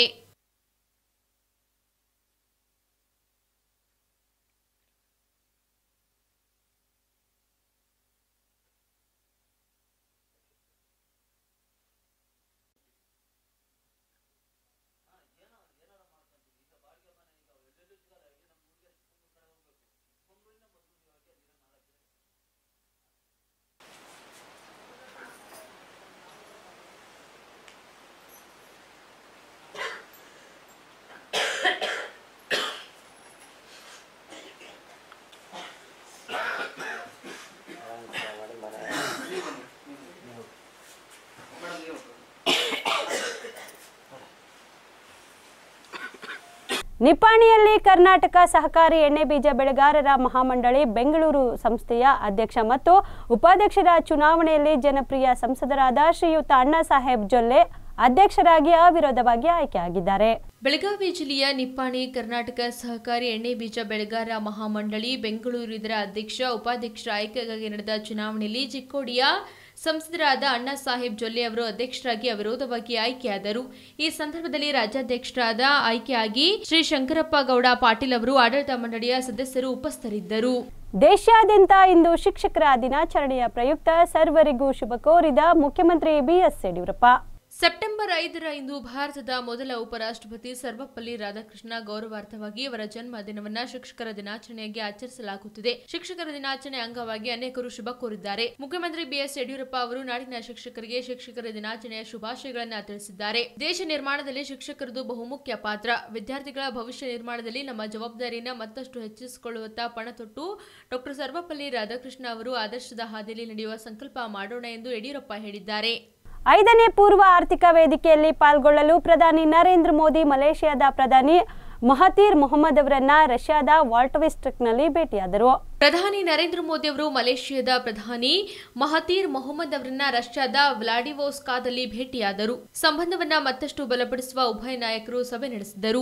ನಿಪ್ಪಾಣಿಯಲ್ಲಿ ಕರ್ನಾಟಕ ಸಹಕಾರಿ ಎಣ್ಣೆ ಬೀಜ ಬೆಳೆಗಾರರ ಮಹಾಮಂಡಳಿ ಬೆಂಗಳೂರು ಸಂಸ್ಥೆಯ ಅಧ್ಯಕ್ಷ ಮತ್ತು ಉಪಾಧ್ಯಕ್ಷರ ಚುನಾವಣೆಯಲ್ಲಿ ಜನಪ್ರಿಯ ಸಂಸದರಾದ ಶ್ರೀಯುತ ಅಣ್ಣಾ ಸಾಹೇಬ್ ಜೊಲ್ಲೆ ಅಧ್ಯಕ್ಷರಾಗಿ ಅವಿರೋಧವಾಗಿ ಆಯ್ಕೆಯಾಗಿದ್ದಾರೆ ಬೆಳಗಾವಿ ಜಿಲ್ಲೆಯ ನಿಪ್ಪಾಣಿ ಕರ್ನಾಟಕ ಸಹಕಾರಿ ಎಣ್ಣೆ ಬೀಜ ಬೆಳೆಗಾರ ಮಹಾಮಂಡಳಿ ಬೆಂಗಳೂರು ಇದರ ಅಧ್ಯಕ್ಷ ಉಪಾಧ್ಯಕ್ಷರ ಆಯ್ಕೆಗಾಗಿ ನಡೆದ ಚುನಾವಣೆಯಲ್ಲಿ ಚಿಕ್ಕೋಡಿಯ ಸಂಸದರಾದ ಅಣ್ಣಾ ಸಾಹೇಬ್ ಜೊಲ್ಲೆ ಅವರು ಅಧ್ಯಕ್ಷರಾಗಿ ಅವಿರೋಧವಾಗಿ ಆಯ್ಕೆಯಾದರು ಈ ಸಂದರ್ಭದಲ್ಲಿ ರಾಜ್ಯಾಧ್ಯಕ್ಷರಾದ ಆಯ್ಕೆಯಾಗಿ ಶ್ರೀ ಶಂಕರಪ್ಪ ಗೌಡ ಪಾಟೀಲ್ ಅವರು ಆಡಳಿತ ಮಂಡಳಿಯ ಸದಸ್ಯರು ಉಪಸ್ಥಿತರಿದ್ದರು ದೇಶಾದ್ಯಂತ ಇಂದು ಶಿಕ್ಷಕರ ದಿನಾಚರಣೆಯ ಪ್ರಯುಕ್ತ ಸರ್ವರಿಗೂ ಶುಭ ಕೋರಿದ ಮುಖ್ಯಮಂತ್ರಿ ಬಿಎಸ್ ಯಡಿಯೂರಪ್ಪ ಸೆಪ್ಟೆಂಬರ್ ಐದರ ಇಂದು ಭಾರತದ ಮೊದಲ ಉಪರಾಷ್ಟ್ರಪತಿ ಸರ್ವಪಲ್ಲಿ ರಾಧಾಕೃಷ್ಣ ಗೌರವಾರ್ಥವಾಗಿ ಅವರ ಜನ್ಮ ದಿನವನ್ನ ಶಿಕ್ಷಕರ ದಿನಾಚರಣೆಯಾಗಿ ಆಚರಿಸಲಾಗುತ್ತಿದೆ ಶಿಕ್ಷಕರ ದಿನಾಚರಣೆ ಅಂಗವಾಗಿ ಅನೇಕರು ಶುಭ ಕೋರಿದ್ದಾರೆ ಮುಖ್ಯಮಂತ್ರಿ ಬಿಎಸ್ ಯಡಿಯೂರಪ್ಪ ಅವರು ನಾಡಿನ ಶಿಕ್ಷಕರಿಗೆ ಶಿಕ್ಷಕರ ದಿನಾಚರಣೆಯ ಶುಭಾಶಯಗಳನ್ನು ತಿಳಿಸಿದ್ದಾರೆ ದೇಶ ನಿರ್ಮಾಣದಲ್ಲಿ ಶಿಕ್ಷಕರದು ಬಹುಮುಖ್ಯ ಪಾತ್ರ ವಿದ್ಯಾರ್ಥಿಗಳ ಭವಿಷ್ಯ ನಿರ್ಮಾಣದಲ್ಲಿ ನಮ್ಮ ಜವಾಬ್ದಾರಿಯನ್ನು ಮತ್ತಷ್ಟು ಹೆಚ್ಚಿಸಿಕೊಳ್ಳುವತ್ತ ಪಣ ತೊಟ್ಟು ಡಾಕ್ಟರ್ ಸರ್ವಪಲ್ಲಿ ರಾಧಾಕೃಷ್ಣ ಅವರು ಆದರ್ಶದ ಹಾದಿಯಲ್ಲಿ ನಡೆಯುವ ಸಂಕಲ್ಪ ಮಾಡೋಣ ಎಂದು ಯಡಿಯೂರಪ್ಪ ಹೇಳಿದ್ದಾರೆ ಐದನೇ ಪೂರ್ವ ಆರ್ಥಿಕ ವೇದಿಕೆಯಲ್ಲಿ ಪಾಲ್ಗೊಳ್ಳಲು ಪ್ರಧಾನಿ ನರೇಂದ್ರ ಮೋದಿ ಮಲೇಷ್ಯಾದ ಪ್ರಧಾನಿ ಮಹತೀರ್ ಮೊಹಮ್ಮದ್ ಅವರನ್ನ ರಷ್ಯಾದ ವಾಲ್ಟವಿಸ್ಟ್ರಿಕ್ನಲ್ಲಿ ಭೇಟಿಯಾದರು ಪ್ರಧಾನಿ ನರೇಂದ್ರ ಮೋದಿ ಅವರು ಮಲೇಷಿಯಾದ ಪ್ರಧಾನಿ ಮಹತೀರ್ ಮೊಹಮ್ಮದ್ ಅವರನ್ನ ರಷ್ಯಾದ ವ್ಲಾಡಿವೋಸ್ಕಾದಲ್ಲಿ ಭೇಟಿಯಾದರು ಸಂಬಂಧವನ್ನ ಮತ್ತಷ್ಟು ಬಲಪಡಿಸುವ ಉಭಯ ನಾಯಕರು ಸಭೆ ನಡೆಸಿದರು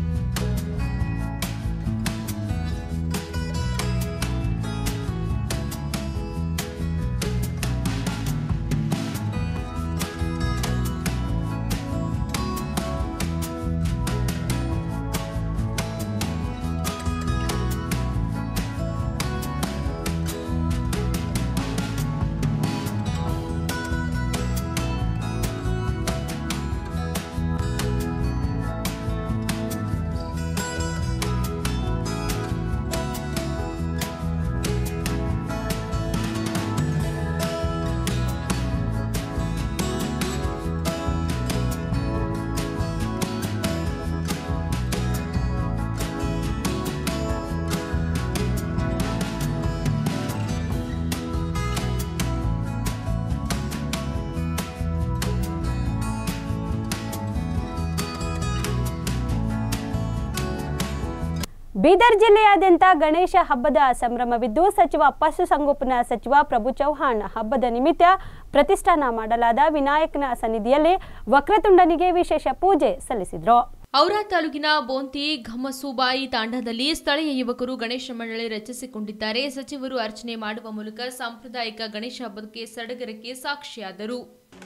ಬೀದರ್ ಜಿಲ್ಲೆಯಾದ್ಯಂತ ಗಣೇಶ ಹಬ್ಬದ ಸಂಭ್ರಮವಿದ್ದು ಸಚಿವ ಪಶುಸಂಗೋಪನಾ ಸಚಿವ ಪ್ರಭು ಚೌಹಾಣ್ ಹಬ್ಬದ ನಿಮಿತ್ತ ಪ್ರತಿಷ್ಠಾನ ಮಾಡಲಾದ ವಿನಾಯಕನ ಸನ್ನಿಧಿಯಲ್ಲಿ ವಕ್ರತುಂಡನಿಗೆ ವಿಶೇಷ ಪೂಜೆ ಸಲ್ಲಿಸಿದ್ರು ಔರಾ ತಾಲೂಕಿನ ಬೋಂತಿ ಘಮಸುಬಾಯಿ ತಾಂಡದಲ್ಲಿ ಸ್ಥಳೀಯ ಯುವಕರು ಗಣೇಶ ಮಂಡಳಿ ರಚಿಸಿಕೊಂಡಿದ್ದಾರೆ ಸಚಿವರು ಅರ್ಚನೆ ಮಾಡುವ ಮೂಲಕ ಸಾಂಪ್ರದಾಯಿಕ ಗಣೇಶ ಹಬ್ಬಕ್ಕೆ ಸಡಗರಕ್ಕೆ ಸಾಕ್ಷಿಯಾದರು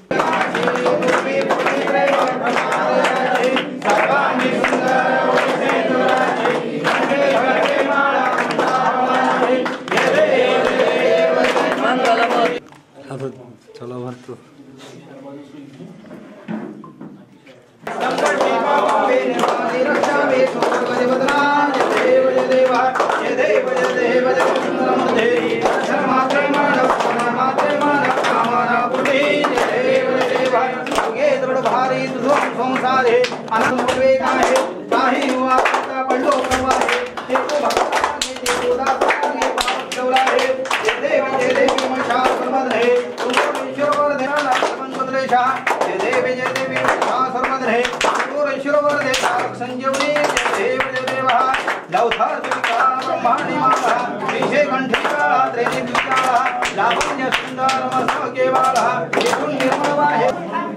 ಅದು ಚಲೋ ಬಂತು जय देवी जय देवी सर्वधे संजीवनी जय देव जय देव लौथार्थिका ब्रह्माणि मातः विषे कण्ठिका त्रिनिका लावण्य सुन्दरमसो केवलः विपुन् निर्मवाहे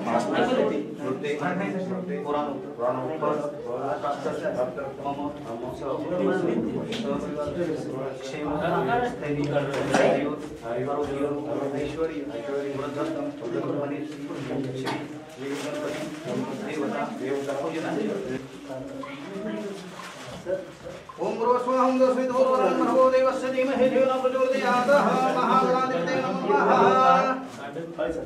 ओम गुरु स्वाहं दस्मितो वरं नमो देवस्य धीमहि धियो न प्रचोदयातः महागणाधिपते नमः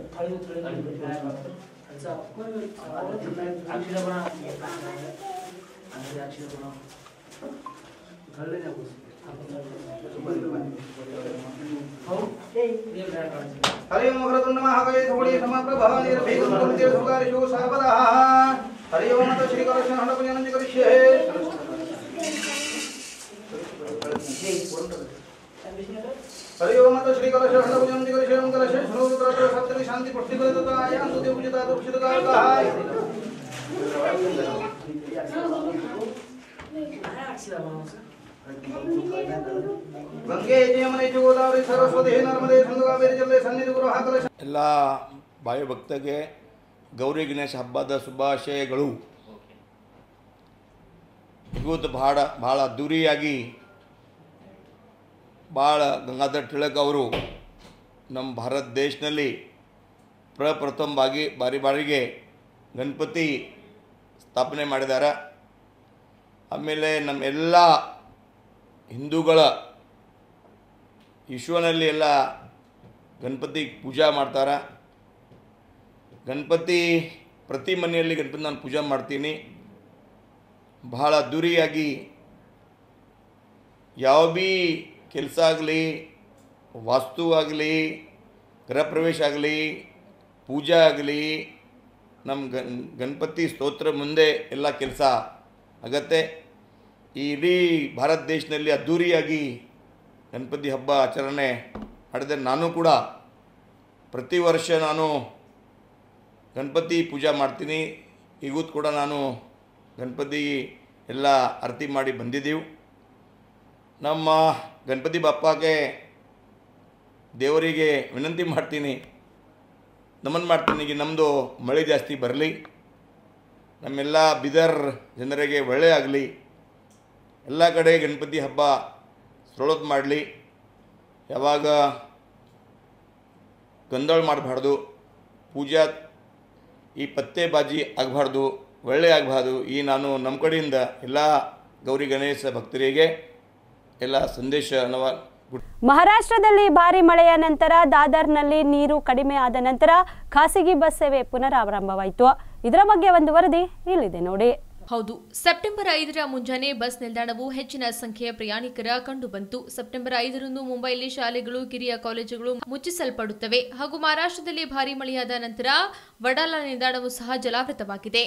हरि ओम वक्रतुंड महाकाय धूळे समप्रभा निर्भीकं कुरुते सुकारिषु सर्वदा हरि ओम नमः श्री कृष्ण हनुमत पूजनं करिष्ये हरि ओम नमः श्री कृष्ण हनुमत पूजनं करिष्ये ओम कलशे श्लोक सप्तमी शांति पुष्टि करता आयां तुते पूजिता दुक्षित कालः ಗಂಗೆ ಯಮುನೆ ಚ ಗೋದಾವರಿ ಸರಸ್ವತಿ ನರ್ಮದೆ ಸಿಂಧು ಕಾವೇರಿ ಜಲ್ಲೆ ಸನ್ನಿಧಿ ಗುರು ಹಾಕಲ ಎಲ್ಲ ಬಾಯಿ ಭಕ್ತಗೆ ಗೌರಿ ಗಣೇಶ ಹಬ್ಬದ ಶುಭಾಶಯಗಳು ಇವತ್ತು ಭಾಳ ಭಾಳ ಅದ್ದೂರಿಯಾಗಿ ಭಾಳ ಗಂಗಾಧರ್ ತಿಳಕ್ ಅವರು ನಮ್ಮ ಭಾರತ ದೇಶದಲ್ಲಿ ಪ್ರಪ್ರಥಮ ಬಾಗಿ ಬಾರಿ ಬಾರಿಗೆ ಗಣಪತಿ ಸ್ಥಾಪನೆ ಮಾಡಿದ್ದಾರೆ ಆಮೇಲೆ ನಮ್ಮೆಲ್ಲ ಹಿಂದೂಗಳ ವಿಶ್ವನಲ್ಲಿ ಎಲ್ಲ ಗಣಪತಿ ಪೂಜಾ ಮಾಡ್ತಾರೆ ಗಣಪತಿ ಪ್ರತಿ ಮನೆಯಲ್ಲಿ ಗಣಪತಿ ನಾನು ಪೂಜೆ ಮಾಡ್ತೀನಿ ಬಹಳ ಅದ್ದೂರಿಯಾಗಿ ಯಾವ ಭೀ ಕೆಲಸ ಆಗಲಿ ವಾಸ್ತು ಆಗಲಿ ಗೃಹ ಪ್ರವೇಶ ಆಗಲಿ ಪೂಜೆ ಆಗಲಿ ನಮ್ಮ ಗನ್ ಗಣಪತಿ ಸ್ತೋತ್ರ ಮುಂದೆ ಎಲ್ಲ ಕೆಲಸ ಆಗತ್ತೆ ಈ ಇಡೀ ಭಾರತ ದೇಶದಲ್ಲಿ ಅದ್ಧೂರಿಯಾಗಿ ಗಣಪತಿ ಹಬ್ಬ ಆಚರಣೆ ಮಾಡಿದೆ ನಾನು ಕೂಡ ಪ್ರತಿ ವರ್ಷ ನಾನು ಗಣಪತಿ ಪೂಜೆ ಮಾಡ್ತೀನಿ ಇವತ್ತು ಕೂಡ ನಾನು ಗಣಪತಿ ಎಲ್ಲ ಆರತಿ ಮಾಡಿ ಬಂದಿದ್ದೀವಿ ನಮ್ಮ ಗಣಪತಿ ಬಪ್ಪಗೆ ದೇವರಿಗೆ ವಿನಂತಿ ಮಾಡ್ತೀನಿ ನಮನ್ ಮಾಡ್ತೀನಿ ಈಗ ನಮ್ಮದು ಮಳೆ ಜಾಸ್ತಿ ಬರಲಿ ನಮ್ಮೆಲ್ಲ ಬಿದರ್ ಜನರಿಗೆ ಒಳ್ಳೆ ಆಗಲಿ ಎಲ್ಲ ಕಡೆ ಗಣಪತಿ ಹಬ್ಬ ಸೊಳೋದು ಮಾಡಲಿ ಯಾವಾಗ ಗೊಂದಲ ಮಾಡಬಾರ್ದು ಪೂಜಾ ಈ ಪತ್ತೆ ಬಾಜಿ ಆಗಬಾರ್ದು ಒಳ್ಳೆ ಆಗಬಾರ್ದು ಈ ನಾನು ನಮ್ಮ ಕಡೆಯಿಂದ ಎಲ್ಲ ಗೌರಿ ಗಣೇಶ ಭಕ್ತರಿಗೆ ಎಲ್ಲ ಸಂದೇಶ ನವ ಮಹಾರಾಷ್ಟ್ರದಲ್ಲಿ ಭಾರಿ ಮಳೆಯ ನಂತರ ದಾದರ್ನಲ್ಲಿ ನೀರು ಕಡಿಮೆ ಆದ ನಂತರ ಖಾಸಗಿ ಬಸ್ ಸೇವೆ ಪುನರಾರಂಭವಾಯಿತು ಇದರ ಬಗ್ಗೆ ಒಂದು ವರದಿ ಇಲ್ಲಿದೆ ನೋಡಿ ಹೌದು ಸೆಪ್ಟೆಂಬರ್ ಐದರ ಮುಂಜಾನೆ ಬಸ್ ನಿಲ್ದಾಣವು ಹೆಚ್ಚಿನ ಸಂಖ್ಯೆಯ ಪ್ರಯಾಣಿಕರ ಕಂಡುಬಂತು ಸೆಪ್ಟೆಂಬರ್ ಐದರಂದು ಮುಂಬೈಯಲ್ಲಿ ಶಾಲೆಗಳು ಕಿರಿಯ ಕಾಲೇಜುಗಳು ಮುಚ್ಚಿಸಲ್ಪಡುತ್ತವೆ ಹಾಗೂ ಮಹಾರಾಷ್ಟ್ರದಲ್ಲಿ ಭಾರಿ ಮಳೆಯಾದ ನಂತರ ವಡಾಲ ನಿಲ್ದಾಣವು ಸಹ ಜಲಾವೃತವಾಗಿದೆ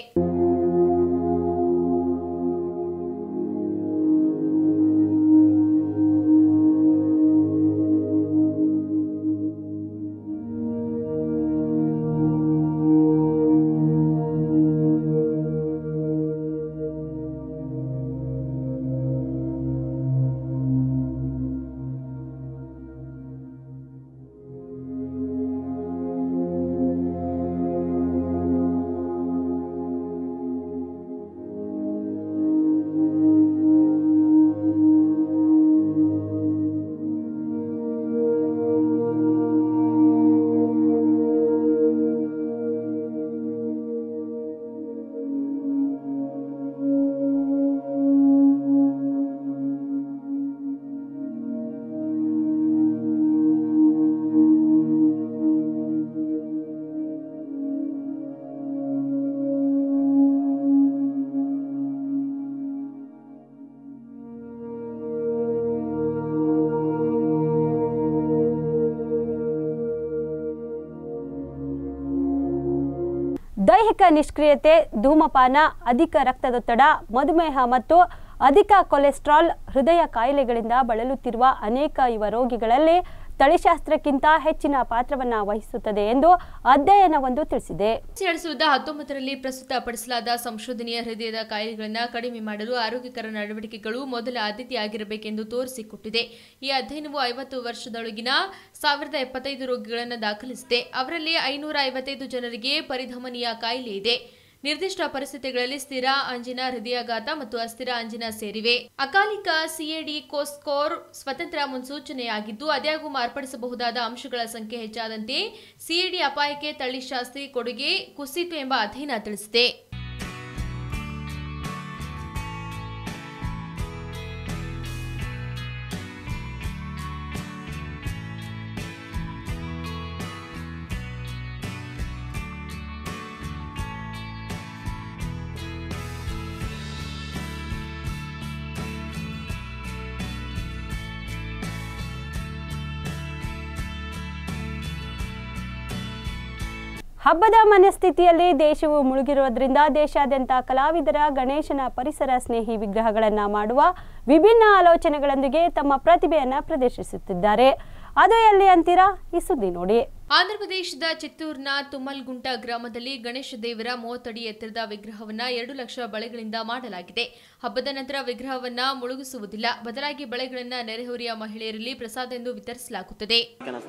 ದೈಹಿಕ ನಿಷ್ಕ್ರಿಯತೆ ಧೂಮಪಾನ ಅಧಿಕ ರಕ್ತದೊತ್ತಡ ಮಧುಮೇಹ ಮತ್ತು ಅಧಿಕ ಕೊಲೆಸ್ಟ್ರಾಲ್ ಹೃದಯ ಕಾಯಿಲೆಗಳಿಂದ ಬಳಲುತ್ತಿರುವ ಅನೇಕ ಯುವ ರೋಗಿಗಳಲ್ಲಿ ತಳಿಶಾಸ್ತ್ರಕ್ಕಿಂತ ಹೆಚ್ಚಿನ ಪಾತ್ರವನ್ನ ವಹಿಸುತ್ತದೆ ಎಂದು ಅಧ್ಯಯನವೊಂದು ತಿಳಿಸಿದೆ ಎರಡ್ ಸಾವಿರದ ಹತ್ತೊಂಬತ್ತರಲ್ಲಿ ಪ್ರಸ್ತುತಪಡಿಸಲಾದ ಸಂಶೋಧನೆಯ ಹೃದಯದ ಕಾಯಿಲೆಗಳನ್ನು ಕಡಿಮೆ ಮಾಡಲು ಆರೋಗ್ಯಕರ ನಡವಳಿಕೆಗಳು ಮೊದಲ ಆದ್ಯತೆಯಾಗಿರಬೇಕೆಂದು ತೋರಿಸಿಕೊಟ್ಟಿದೆ ಈ ಅಧ್ಯಯನವು ಐವತ್ತು ವರ್ಷದೊಳಗಿನ ಸಾವಿರದ ಎಪ್ಪತ್ತೈದು ರೋಗಿಗಳನ್ನು ದಾಖಲಿಸಿದೆ ಅವರಲ್ಲಿ ಐನೂರ ಐವತ್ತೈದು ಜನರಿಗೆ ಪರಿಧಮನಿಯ ಕಾಯಿಲೆ ಇದೆ ನಿರ್ದಿಷ್ಟ ಪರಿಸ್ಥಿತಿಗಳಲ್ಲಿ ಸ್ಥಿರ ಅಂಜಿನ ಹೃದಯಾಘಾತ ಮತ್ತು ಅಸ್ಥಿರ ಅಂಜಿನ ಸೇರಿವೆ ಅಕಾಲಿಕ ಸಿಎಡಿ ಕೋಸ್ಕೋರ್ ಸ್ವತಂತ್ರ ಮುನ್ಸೂಚನೆಯಾಗಿದ್ದು ಅದ್ಯಾಗೂ ಮಾರ್ಪಡಿಸಬಹುದಾದ ಅಂಶಗಳ ಸಂಖ್ಯೆ ಹೆಚ್ಚಾದಂತೆ ಸಿಎಡಿ ಅಪಾಯಕ್ಕೆ ತಳ್ಳಿಶಾಸ್ತ್ರಿ ಕೊಡುಗೆ ಕುಸಿತು ಎಂಬ ಅಧ್ಯಯನ ತಿಳಿಸಿದೆ ಹಬ್ಬದ ಮನಸ್ಥಿತಿಯಲ್ಲಿ ದೇಶವು ಮುಳುಗಿರುವುದರಿಂದ ದೇಶಾದ್ಯಂತ ಕಲಾವಿದರ ಗಣೇಶನ ಪರಿಸರ ಸ್ನೇಹಿ ವಿಗ್ರಹಗಳನ್ನು ಮಾಡುವ ವಿಭಿನ್ನ ಆಲೋಚನೆಗಳೊಂದಿಗೆ ತಮ್ಮ ಪ್ರತಿಭೆಯನ್ನು ಪ್ರದರ್ಶಿಸುತ್ತಿದ್ದಾರೆ ಅದು ಎಲ್ಲಿ ಅಂತೀರಾ ಈ ಸುದ್ದಿ ನೋಡಿ ಆಂಧ್ರಪ್ರದೇಶದ ಚಿತ್ತೂರಿನ ತುಮ್ಮಲ್ಗುಂಟ ಗ್ರಾಮದಲ್ಲಿ ಗಣೇಶ ದೇವರ ಮೂವತ್ತಡಿ ಎತ್ತರದ ವಿಗ್ರಹವನ್ನ ಎರಡು ಲಕ್ಷ ಬಳೆಗಳಿಂದ ಮಾಡಲಾಗಿದೆ ಹಬ್ಬದ ನಂತರ ವಿಗ್ರಹವನ್ನ ಮುಳುಗಿಸುವುದಿಲ್ಲ ಬದಲಾಗಿ ಬಳೆಗಳನ್ನ ನೆರೆಹೊರೆಯ ಮಹಿಳೆಯರಲ್ಲಿ ಪ್ರಸಾದ ಎಂದು ವಿತರಿಸಲಾಗುತ್ತದೆ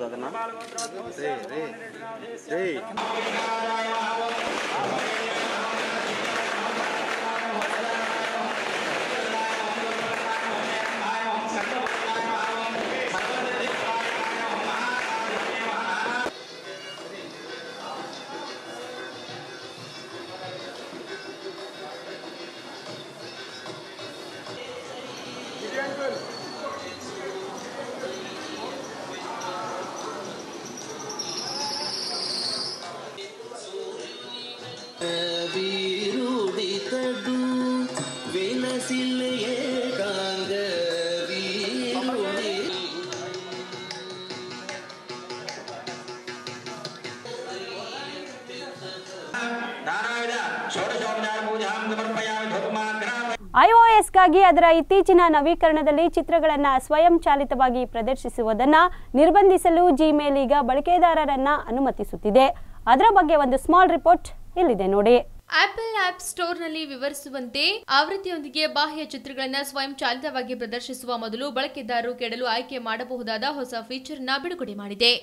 వీరుడితడు వినసిల్ ఏకాంగ వీరుడి ಐಒಎಸ್ಗಾಗಿ ಅದರ ಇತ್ತೀಚಿನ ನವೀಕರಣದಲ್ಲಿ ಚಿತ್ರಗಳನ್ನು ಸ್ವಯಂ ಚಾಲಿತವಾಗಿ ಪ್ರದರ್ಶಿಸುವುದನ್ನು ನಿರ್ಬಂಧಿಸಲು ಜಿಮೇಲ್ ಈಗ ಬಳಕೆದಾರರನ್ನ ಅನುಮತಿಸುತ್ತಿದೆ ಅದರ ಬಗ್ಗೆ ಒಂದು ಸ್ಮಾಲ್ ರಿಪೋರ್ಟ್ ಇಲ್ಲಿದೆ ನೋಡಿ ಆಪಲ್ ಆಪ್ ಸ್ಟೋರ್ನಲ್ಲಿ ವಿವರಿಸುವಂತೆ ಆವೃತ್ತಿಯೊಂದಿಗೆ ಬಾಹ್ಯ ಚಿತ್ರಗಳನ್ನು ಸ್ವಯಂ ಚಾಲಿತವಾಗಿ ಪ್ರದರ್ಶಿಸುವ ಮೊದಲು ಬಳಕೆದಾರರು ಕೆಡಲು ಆಯ್ಕೆ ಮಾಡಬಹುದಾದ ಹೊಸ ಫೀಚರ್ ಅನ್ನ ಬಿಡುಗಡೆ ಮಾಡಿದೆ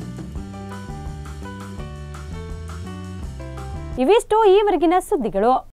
ಇವಿಷ್ಟು ಈವರೆಗಿನ ಸುದ್ದಿಗಳು